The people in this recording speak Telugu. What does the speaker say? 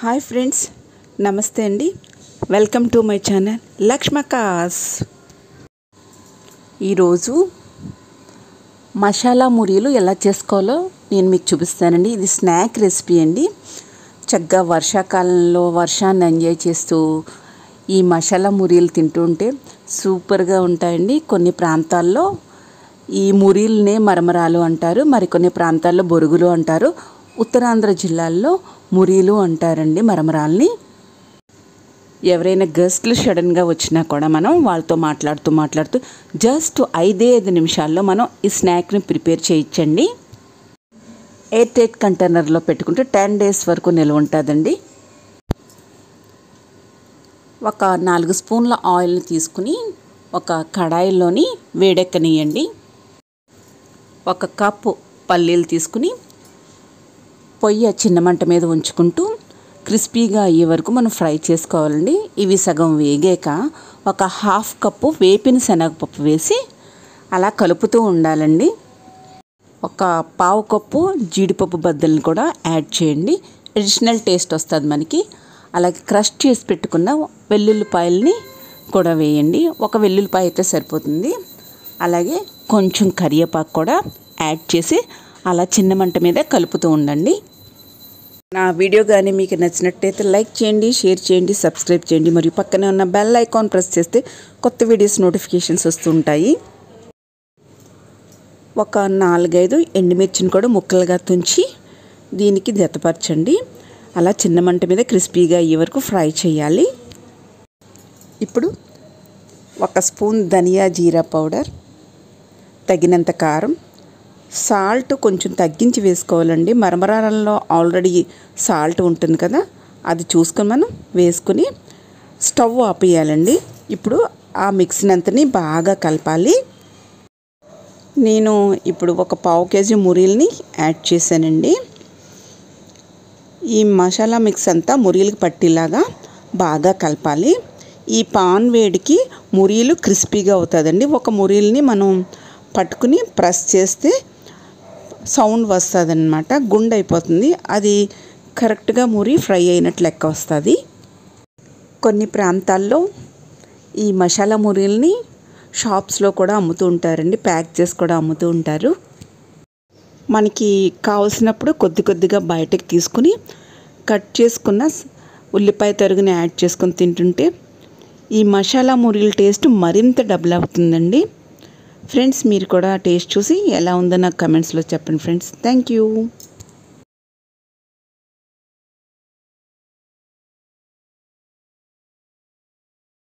హాయ్ ఫ్రెండ్స్ నమస్తే అండి welcome to my channel Lakshmakas ఈరోజు మసాలా మురీలు ఎలా చేసుకోవాలో నేను మీకు చూపిస్తానండి ఇది స్నాక్ రెసిపీ అండి చక్కగా వర్షాకాలంలో వర్షాన్ని ఎంజాయ్ చేస్తూ ఈ మసాలా మురీలు తింటుంటే సూపర్గా ఉంటాయండి కొన్ని ప్రాంతాల్లో ఈ మురీల్నే మరమరాలు అంటారు మరికొన్ని ప్రాంతాల్లో బొరుగులు అంటారు ఉత్తరాంధ్ర జిల్లాల్లో మురీలు అంటారండి మరమరాల్ని ఎవరైనా గెస్ట్లు సడన్గా వచ్చినా కూడా మనం వాళ్ళతో మాట్లాడుతూ మాట్లాడుతూ జస్ట్ ఐదే ఐదు నిమిషాల్లో మనం ఈ స్నాక్ని ప్రిపేర్ చేయించండి ఎయిర్ టైట్ కంటైనర్లో పెట్టుకుంటే టెన్ డేస్ వరకు నిల్వ ఉంటుందండి ఒక నాలుగు స్పూన్ల ఆయిల్ని తీసుకుని ఒక కడాయిలోని వేడెక్కనియండి ఒక కప్పు పల్లీలు తీసుకుని పొయ్యి చిన్న మంట మీద ఉంచుకుంటూ క్రిస్పీగా అయ్యే వరకు మనం ఫ్రై చేసుకోవాలండి ఇవి సగం వేగాక ఒక హాఫ్ కప్పు వేపిన శనగపప్పు వేసి అలా కలుపుతూ ఉండాలండి ఒక పావు కప్పు జీడిపప్పు బద్దల్ని కూడా యాడ్ చేయండి అడిషనల్ టేస్ట్ వస్తుంది మనకి అలాగే క్రష్ చేసి పెట్టుకున్న వెల్లుల్లిపాయల్ని కూడా వేయండి ఒక వెల్లుల్లిపాయ అయితే సరిపోతుంది అలాగే కొంచెం కరివేపాకు కూడా యాడ్ చేసి అలా చిన్న మంట మీద కలుపుతూ ఉండండి నా వీడియో కానీ మీకు నచ్చినట్టయితే లైక్ చేయండి షేర్ చేయండి సబ్స్క్రైబ్ చేయండి మరియు పక్కనే ఉన్న బెల్ ఐకాన్ ప్రెస్ చేస్తే కొత్త వీడియోస్ నోటిఫికేషన్స్ వస్తుంటాయి ఒక నాలుగైదు ఎండుమిర్చిని కూడా ముక్కలుగా తుంచి దీనికి జతపరచండి అలా చిన్న మంట మీద క్రిస్పీగా అయ్యే వరకు ఫ్రై చేయాలి ఇప్పుడు ఒక స్పూన్ ధనియా జీరా పౌడర్ తగినంత కారం సాల్ట్ కొంచెం తగ్గించి వేసుకోవాలండి మరమరాలలో ఆల్రెడీ సాల్ట్ ఉంటుంది కదా అది చూసుకొని మనం వేసుకొని స్టవ్ ఆపేయాలండి ఇప్పుడు ఆ మిక్సీని అంతని బాగా కలపాలి నేను ఇప్పుడు ఒక పావు కేజీ మురీల్ని యాడ్ చేశానండి ఈ మసాలా మిక్స్ అంతా మురీలకు పట్టేలాగా బాగా కలపాలి ఈ పాన్ వేడికి మురీలు క్రిస్పీగా అవుతుందండి ఒక మురీల్ని మనం పట్టుకుని ప్రెస్ చేస్తే సౌండ్ వస్తుంది అనమాట గుండె అయిపోతుంది అది కరెక్ట్గా మురి ఫ్రై అయినట్లు లెక్క వస్తుంది కొన్ని ప్రాంతాల్లో ఈ మసాలా మురీల్ని షాప్స్లో కూడా అమ్ముతూ ఉంటారండి ప్యాక్ చేసి కూడా అమ్ముతూ ఉంటారు మనకి కావలసినప్పుడు కొద్ది కొద్దిగా బయటకు తీసుకుని కట్ చేసుకున్న ఉల్లిపాయ తరుగుని యాడ్ చేసుకొని తింటుంటే ఈ మసాలా మురీల టేస్ట్ మరింత డబుల్ అవుతుందండి ఫ్రెండ్స్ మీరు కూడా టేస్ట్ చూసి ఎలా ఉందో నాకు కమెంట్స్లో చెప్పండి ఫ్రెండ్స్ థ్యాంక్ యూ